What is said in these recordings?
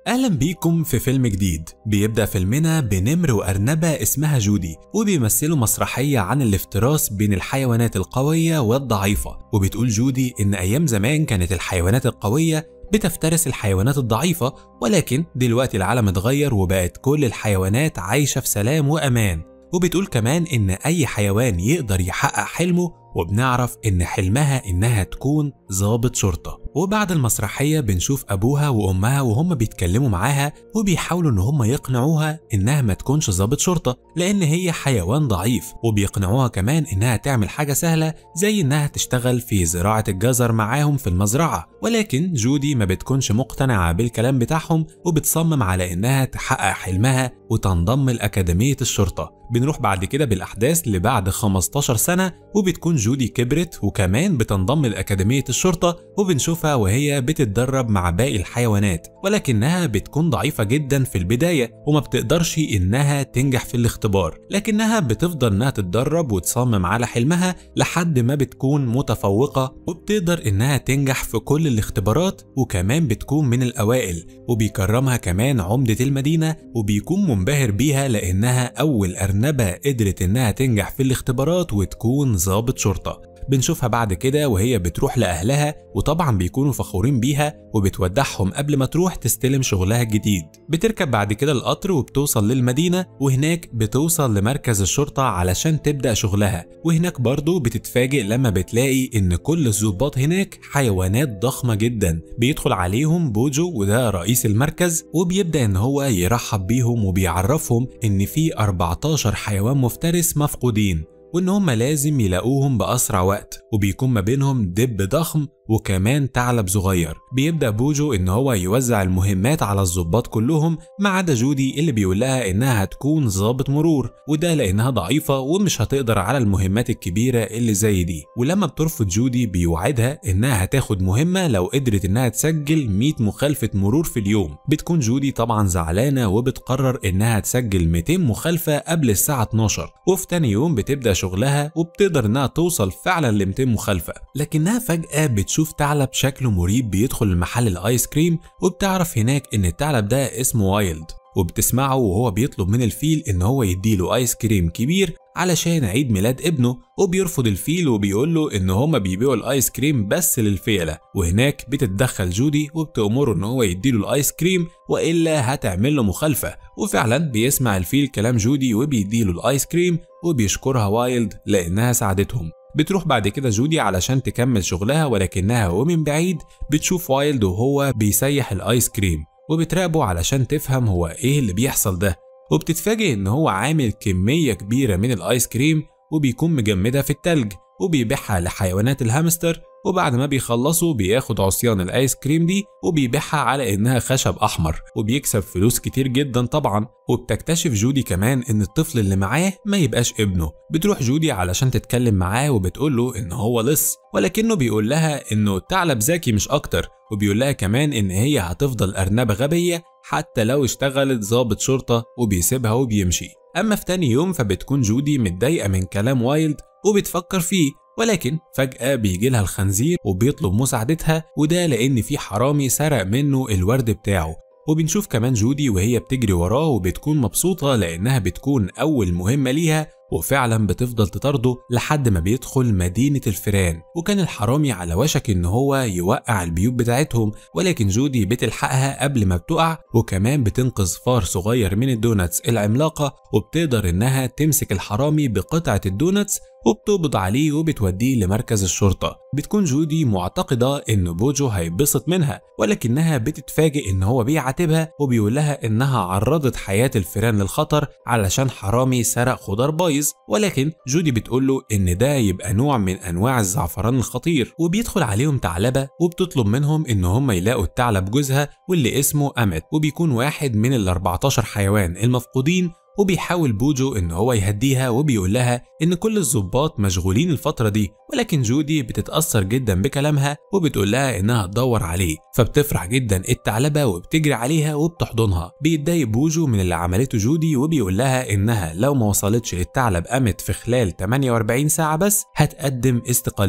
اهلا بيكم في فيلم جديد بيبدا فيلمنا بنمر وارنبه اسمها جودي وبيمثلوا مسرحيه عن الافتراس بين الحيوانات القويه والضعيفه وبتقول جودي ان ايام زمان كانت الحيوانات القويه بتفترس الحيوانات الضعيفه ولكن دلوقتي العالم اتغير وبقت كل الحيوانات عايشه في سلام وامان وبتقول كمان ان اي حيوان يقدر يحقق حلمه وبنعرف ان حلمها انها تكون ضابط شرطه وبعد المسرحيه بنشوف ابوها وامها وهم بيتكلموا معاها وبيحاولوا ان هم يقنعوها انها ما تكونش ضابط شرطه لان هي حيوان ضعيف وبيقنعوها كمان انها تعمل حاجه سهله زي انها تشتغل في زراعه الجزر معاهم في المزرعه ولكن جودي ما بتكونش مقتنعه بالكلام بتاعهم وبتصمم على انها تحقق حلمها وتنضم لاكاديميه الشرطه بنروح بعد كده بالاحداث لبعد 15 سنه وبتكون جودي كبرت وكمان بتنضم لاكاديميه الشرطه وبنشوفها وهي بتتدرب مع باقي الحيوانات ولكنها بتكون ضعيفه جدا في البدايه وما بتقدرش انها تنجح في الاختبار لكنها بتفضل انها تتدرب وتصمم على حلمها لحد ما بتكون متفوقه وبتقدر انها تنجح في كل الاختبارات وكمان بتكون من الاوائل وبيكرمها كمان عمده المدينه وبيكون منبهر بيها لانها اول ارنبه قدرت انها تنجح في الاختبارات وتكون ضابط شرطه بنشوفها بعد كده وهي بتروح لأهلها وطبعا بيكونوا فخورين بيها وبتودعهم قبل ما تروح تستلم شغلها الجديد بتركب بعد كده القطر وبتوصل للمدينة وهناك بتوصل لمركز الشرطة علشان تبدأ شغلها وهناك برضه بتتفاجئ لما بتلاقي إن كل الضباط هناك حيوانات ضخمة جدا بيدخل عليهم بوجو وده رئيس المركز وبيبدأ إن هو يرحب بيهم وبيعرفهم إن في 14 حيوان مفترس مفقودين وإن هم لازم يلاقوهم بأسرع وقت وبيكون ما بينهم دب ضخم وكمان ثعلب صغير بيبدأ بوجو إن هو يوزع المهمات على الضباط كلهم ما عدا جودي اللي بيقول لها إنها هتكون ضابط مرور وده لأنها ضعيفة ومش هتقدر على المهمات الكبيرة اللي زي دي ولما بترفض جودي بيوعدها إنها هتاخد مهمة لو قدرت إنها تسجل 100 مخالفة مرور في اليوم بتكون جودي طبعا زعلانة وبتقرر إنها تسجل 200 مخالفة قبل الساعة 12 وفي تاني يوم بتبدأ شغلها وبتقدر إنها توصل فعلا ل 200 مخالفة لكنها فجأة بتشوف بتشوف ثعلب شكله مريب بيدخل المحل الايس كريم وبتعرف هناك ان الثعلب ده اسمه وايلد وبتسمعه وهو بيطلب من الفيل ان هو يديله ايس كريم كبير علشان عيد ميلاد ابنه وبيرفض الفيل وبيقول له ان هما بيبيعوا الايس كريم بس للفيله وهناك بتتدخل جودي وبتأمره ان هو يديله الايس كريم والا هتعمل له مخالفه وفعلا بيسمع الفيل كلام جودي وبيديله الايس كريم وبيشكرها وايلد لانها ساعدتهم بتروح بعد كده جودي علشان تكمل شغلها ولكنها ومن بعيد بتشوف وايلد وهو بيسيح الايس كريم وبتراقبه علشان تفهم هو ايه اللي بيحصل ده وبتتفاجئ ان هو عامل كمية كبيرة من الايس كريم وبيكون مجمدها في التلج وبيبيعها لحيوانات الهامستر وبعد ما بيخلصوا بياخد عصيان الايس كريم دي وبيبيعها على انها خشب احمر وبيكسب فلوس كتير جدا طبعا وبتكتشف جودي كمان ان الطفل اللي معاه ما يبقاش ابنه بتروح جودي علشان تتكلم معاه وبتقول له ان هو لص ولكنه بيقول لها انه ثعلب ذكي مش اكتر وبيقول لها كمان ان هي هتفضل ارنبه غبيه حتى لو اشتغلت ضابط شرطه وبيسيبها وبيمشي اما في تاني يوم فبتكون جودي متضايقه من كلام وايلد وبتفكر فيه ولكن فجأة بيجي لها الخنزير وبيطلب مساعدتها وده لأن في حرامي سرق منه الورد بتاعه وبنشوف كمان جودي وهي بتجري وراه وبتكون مبسوطة لأنها بتكون أول مهمة ليها وفعلا بتفضل تطارده لحد ما بيدخل مدينة الفيران وكان الحرامي على وشك ان هو يوقع البيوت بتاعتهم ولكن جودي بتلحقها قبل ما بتقع وكمان بتنقذ فار صغير من الدوناتس العملاقة وبتقدر انها تمسك الحرامي بقطعة الدوناتس وبتقبض عليه وبتوديه لمركز الشرطة بتكون جودي معتقدة ان بوجو هيتبسط منها ولكنها بتتفاجئ ان هو بيعاتبها وبيقول لها انها عرضت حياة الفيران للخطر علشان حرامي سرق خضار بايظ ولكن جودي بتقول له ان ده يبقى نوع من انواع الزعفران الخطير وبيدخل عليهم ثعلبة وبتطلب منهم ان هم يلاقوا الثعلب جوزها واللي اسمه امت وبيكون واحد من ال 14 حيوان المفقودين وبيحاول بوجو ان هو يهديها وبيقول لها ان كل الضباط مشغولين الفتره دي ولكن جودي بتتاثر جدا بكلامها وبتقول لها انها تدور عليه فبتفرح جدا الثعلبه وبتجري عليها وبتحضنها بيتضايق بوجو من اللي عملته جودي وبيقول لها انها لو ما وصلتش للثعلب امت في خلال 48 ساعه بس هتقدم استقالتها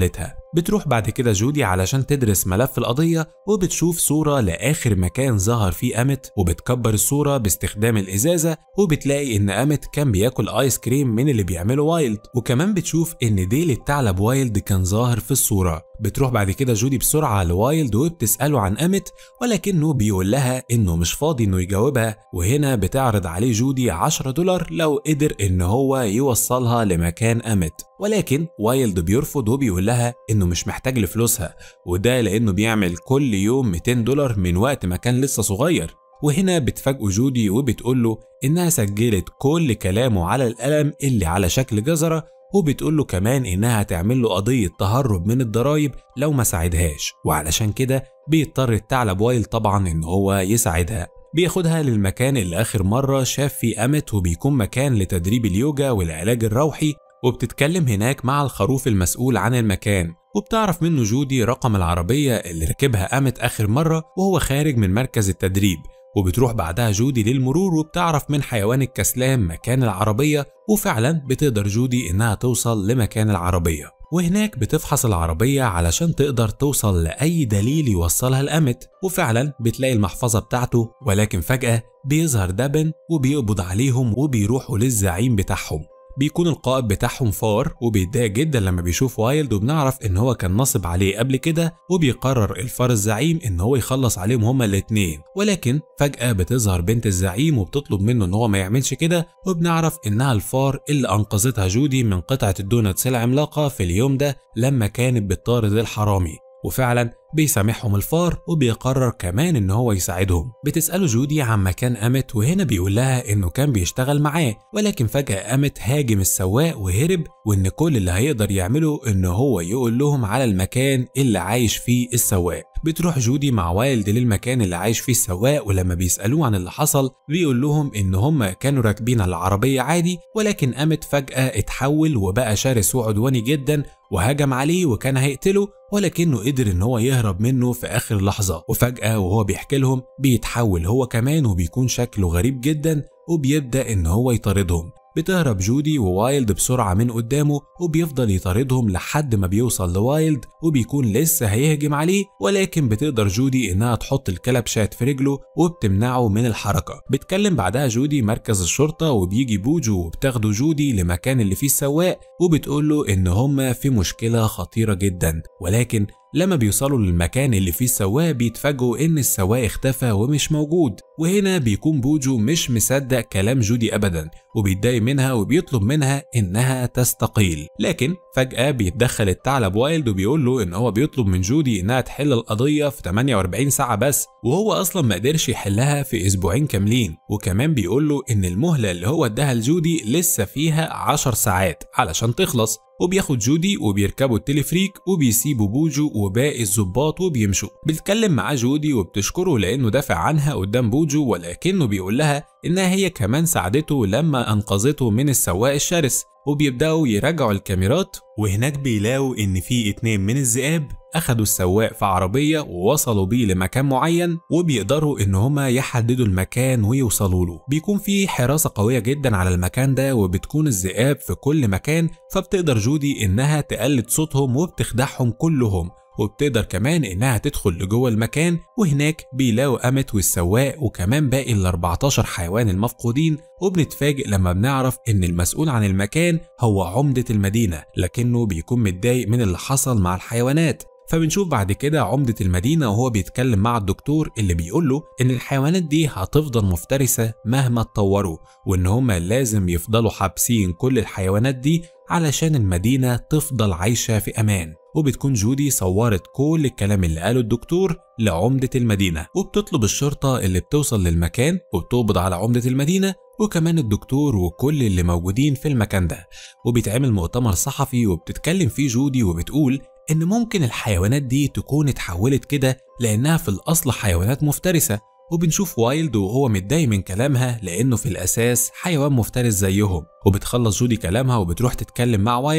بتروح بعد كده جودي علشان تدرس ملف القضية وبتشوف صورة لآخر مكان ظهر فيه أمت وبتكبر الصورة باستخدام الإزازة وبتلاقي إن أمت كان بياكل آيس كريم من اللي بيعمله وايلد وكمان بتشوف إن ديل الثعلب وايلد كان ظاهر في الصورة بتروح بعد كده جودي بسرعة لوايلد وبتسأله عن أمت ولكنه بيقول لها إنه مش فاضي إنه يجاوبها وهنا بتعرض عليه جودي 10 دولار لو قدر إن هو يوصلها لمكان أمت ولكن وايلد بيرفض وبيقول لها إنه مش محتاج لفلوسها وده لأنه بيعمل كل يوم 200 دولار من وقت ما كان لسه صغير وهنا بتفاجئه جودي وبتقول له إنها سجلت كل كلامه على القلم اللي على شكل جزرة وبتقول له كمان إنها هتعمل له قضية تهرب من الضرايب لو ما ساعدهاش وعلشان كده بيضطر الثعلب وايل طبعا إن هو يساعدها بياخدها للمكان اللي آخر مرة شاف فيه أمت وبيكون مكان لتدريب اليوجا والعلاج الروحي وبتتكلم هناك مع الخروف المسؤول عن المكان وبتعرف منه جودي رقم العربية اللي ركبها أمت آخر مرة وهو خارج من مركز التدريب وبتروح بعدها جودي للمرور وبتعرف من حيوان الكسلان مكان العربية وفعلا بتقدر جودي إنها توصل لمكان العربية وهناك بتفحص العربية علشان تقدر توصل لأي دليل يوصلها لأمت وفعلا بتلاقي المحفظة بتاعته ولكن فجأة بيظهر دبن وبيقبض عليهم وبيروحوا للزعيم بتاعهم بيكون القائد بتاعهم فار وبيتضايق جدا لما بيشوف وايلد وبنعرف ان هو كان نصب عليه قبل كده وبيقرر الفار الزعيم ان هو يخلص عليهم هما الاتنين ولكن فجأة بتظهر بنت الزعيم وبتطلب منه ان هو ما يعملش كده وبنعرف انها الفار اللي انقذتها جودي من قطعة الدونتس العملاقة في اليوم ده لما كانت بتطارد الحرامي وفعلا بيسامحهم الفار وبيقرر كمان ان هو يساعدهم بتسأله جودي عن مكان أمت وهنا بيقول لها انه كان بيشتغل معاه ولكن فجأة أمت هاجم السواق وهرب وان كل اللي هيقدر يعمله ان هو يقول لهم على المكان اللي عايش فيه السواق بتروح جودي مع وايلد للمكان اللي عايش فيه السواق ولما بيسألوه عن اللي حصل بيقول لهم ان هم كانوا راكبين العربية عادي ولكن أمت فجأة اتحول وبقى شرس وعدواني جدا وهجم عليه وكان هيقتله ولكنه قدر ان هو يهرب منه في اخر لحظه وفجاه وهو بيحكي لهم بيتحول هو كمان وبيكون شكله غريب جدا وبيبدا ان هو يطاردهم بتهرب جودي ووايلد بسرعة من قدامه وبيفضل يطاردهم لحد ما بيوصل لوايلد وبيكون لسه هيهجم عليه ولكن بتقدر جودي انها تحط الكلبشات في رجله وبتمنعه من الحركة بتكلم بعدها جودي مركز الشرطة وبيجي بوجو وبتاخده جودي لمكان اللي فيه السواق وبتقول له ان هما في مشكلة خطيرة جدا ولكن لما بيوصلوا للمكان اللي فيه السواق بيتفاجئوا ان السواق اختفى ومش موجود وهنا بيكون بوجو مش مصدق كلام جودي ابدا وبيتضايق منها وبيطلب منها انها تستقيل لكن فجأة بيتدخل الثعلب وايلد وبيقول له ان هو بيطلب من جودي انها تحل القضية في 48 ساعة بس وهو اصلا ما قدرش يحلها في اسبوعين كاملين وكمان بيقول له ان المهلة اللي هو اداها لجودي لسه فيها 10 ساعات علشان تخلص وبياخد جودي وبيركبوا التلفريك وبيسيبوا بوجو وباقي الظباط وبيمشوا بتتكلم معاه جودي وبتشكره لانه دافع عنها قدام بوجو ولكنه بيقول لها انها هي كمان ساعدته لما انقذته من السواق الشرس وبيبداوا يراجعوا الكاميرات وهناك بيلاقوا ان في اتنين من الذئاب اخدوا السواق في عربية ووصلوا بيه لمكان معين وبيقدروا ان هما يحددوا المكان ويوصلوا له بيكون في حراسة قوية جدا على المكان ده وبتكون الذئاب في كل مكان فبتقدر جودي انها تقلد صوتهم وبتخدعهم كلهم وبتقدر كمان انها تدخل لجوه المكان وهناك بيلاقوا امت والسواق وكمان باقي ال 14 حيوان المفقودين وبنتفاجئ لما بنعرف ان المسؤول عن المكان هو عمدة المدينة لكنه بيكون متضايق من اللي حصل مع الحيوانات فبنشوف بعد كده عمدة المدينة وهو بيتكلم مع الدكتور اللي بيقول له إن الحيوانات دي هتفضل مفترسة مهما اتطوروا وإن هما لازم يفضلوا حابسين كل الحيوانات دي علشان المدينة تفضل عايشة في أمان وبتكون جودي صورت كل الكلام اللي قاله الدكتور لعمدة المدينة وبتطلب الشرطة اللي بتوصل للمكان وبتقبض على عمدة المدينة وكمان الدكتور وكل اللي موجودين في المكان ده وبيتعمل مؤتمر صحفي وبتتكلم فيه جودي وبتقول إن ممكن الحيوانات دي تكون اتحولت كده لأنها في الأصل حيوانات مفترسة وبنشوف وايلد وهو متضايق من كلامها لأنه في الأساس حيوان مفترس زيهم وبتخلص جودي كلامها وبتروح تتكلم مع وايلد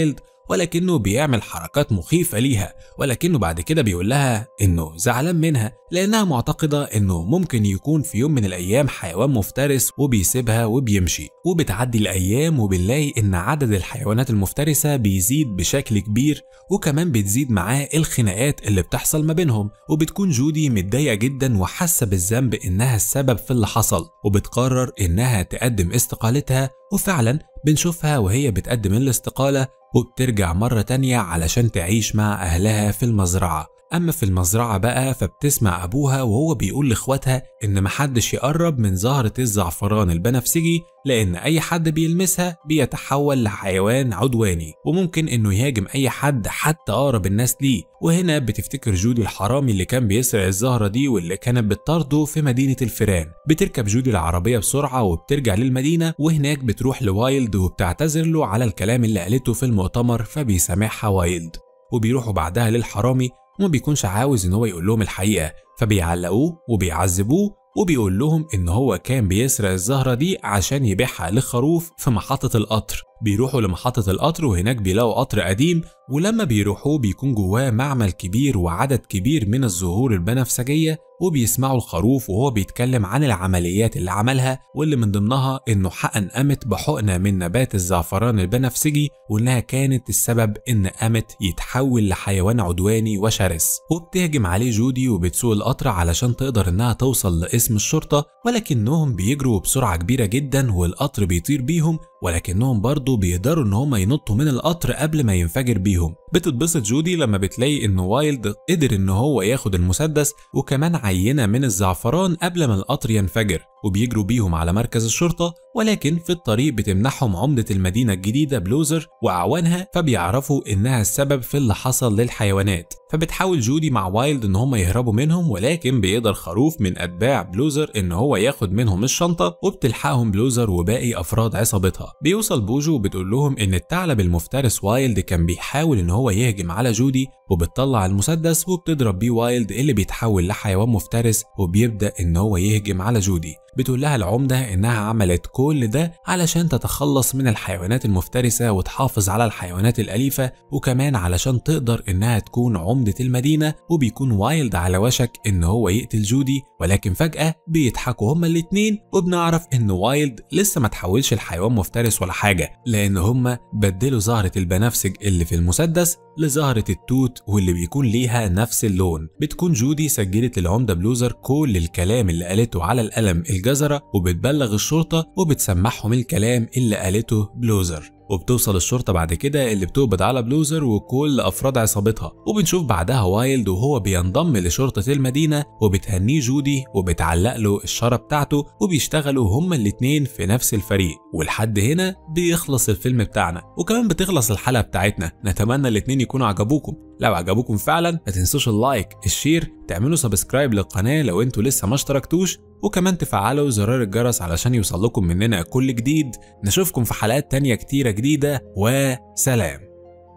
ولكنه بيعمل حركات مخيفة ليها ولكنه بعد كده بيقول لها إنه زعلان منها لأنها معتقدة إنه ممكن يكون في يوم من الأيام حيوان مفترس وبيسيبها وبيمشي وبتعدي الأيام وبنلاقي إن عدد الحيوانات المفترسة بيزيد بشكل كبير وكمان بتزيد معاه الخناقات اللي بتحصل ما بينهم وبتكون جودي متضايقة جدا وحاسة بالذنب إنها السبب في اللي حصل وبتقرر إنها تقدم استقالتها وفعلا بنشوفها وهي بتقدم الاستقالة وبترجع مرة تانية علشان تعيش مع أهلها في المزرعة أما في المزرعة بقى فبتسمع أبوها وهو بيقول لإخواتها إن محدش يقرب من زهرة الزعفران البنفسجي لأن أي حد بيلمسها بيتحول لحيوان عدواني وممكن إنه يهاجم أي حد حتى أقرب الناس ليه وهنا بتفتكر جودي الحرامي اللي كان بيسرق الزهرة دي واللي كانت بتطارده في مدينة الفيران بتركب جودي العربية بسرعة وبترجع للمدينة وهناك بتروح لوايلد وبتعتذر له على الكلام اللي قالته في المؤتمر فبيسامحها وايلد وبيروحوا بعدها للحرامي وما بيكونش عاوز ان هو يقول لهم الحقيقه فبيعلقوه وبيعذبوه وبيقول لهم ان هو كان بيسرق الزهره دي عشان يبيعها لخروف في محطه القطر بيروحوا لمحطة القطر وهناك بيلاقوا قطر قديم ولما بيروحوا بيكون جواه معمل كبير وعدد كبير من الزهور البنفسجية وبيسمعوا الخروف وهو بيتكلم عن العمليات اللي عملها واللي من ضمنها انه حقن قامت بحقنة من نبات الزعفران البنفسجي وانها كانت السبب ان قامت يتحول لحيوان عدواني وشرس وبتهجم عليه جودي وبتسوق القطر علشان تقدر انها توصل لاسم الشرطة ولكنهم بيجروا بسرعة كبيرة جدا والقطر بيطير بيهم ولكنهم برضه بيقدروا ان هم ينطوا من القطر قبل ما ينفجر بيهم بتتبسط جودي لما بتلاقي ان وايلد قدر ان هو ياخد المسدس وكمان عينة من الزعفران قبل ما القطر ينفجر وبيجروا بيهم على مركز الشرطة ولكن في الطريق بتمنحهم عمدة المدينة الجديدة بلوزر وأعوانها فبيعرفوا إنها السبب في اللي حصل للحيوانات فبتحاول جودي مع وايلد إن هم يهربوا منهم ولكن بيقدر خروف من أتباع بلوزر إن هو ياخد منهم الشنطة وبتلحقهم بلوزر وباقي أفراد عصابتها بيوصل بوجو وبتقول لهم إن الثعلب المفترس وايلد كان بيحاول إن هو يهجم على جودي وبتطلع المسدس وبتضرب بيه وايلد اللي بيتحول لحيوان مفترس وبيبدأ إن هو يهجم على جودي بتقول لها العمدة إنها عملت كل ده علشان تتخلص من الحيوانات المفترسة وتحافظ على الحيوانات الأليفة وكمان علشان تقدر إنها تكون عمدة المدينة وبيكون وايلد على وشك إن هو يقتل جودي ولكن فجأة بيضحكوا هما الاتنين وبنعرف إن وايلد لسه ما تحولش لحيوان مفترس ولا حاجة لأن هما بدلوا زهرة البنفسج اللي في المسدس لزهرة التوت واللي بيكون ليها نفس اللون بتكون جودي سجلت للعمدة بلوزر كل الكلام اللي قالته على القلم الجزرة وبتبلغ الشرطة وبتسمعهم الكلام اللي قالته بلوزر وبتوصل الشرطة بعد كده اللي بتقبض على بلوزر وكل أفراد عصابتها وبنشوف بعدها وايلد وهو بينضم لشرطة المدينة وبتهنيه جودي وبتعلق له الشارة بتاعته وبيشتغلوا هما الاتنين في نفس الفريق ولحد هنا بيخلص الفيلم بتاعنا وكمان بتخلص الحلقة بتاعتنا نتمنى الاتنين يكونوا عجبوكم لو عجبوكم فعلا ما تنسوش اللايك الشير تعملوا سبسكرايب للقناة لو انتوا لسه ما اشتركتوش وكمان تفعلوا زرار الجرس علشان يوصل لكم مننا كل جديد نشوفكم في حلقات تانية كتيرة جديدة وسلام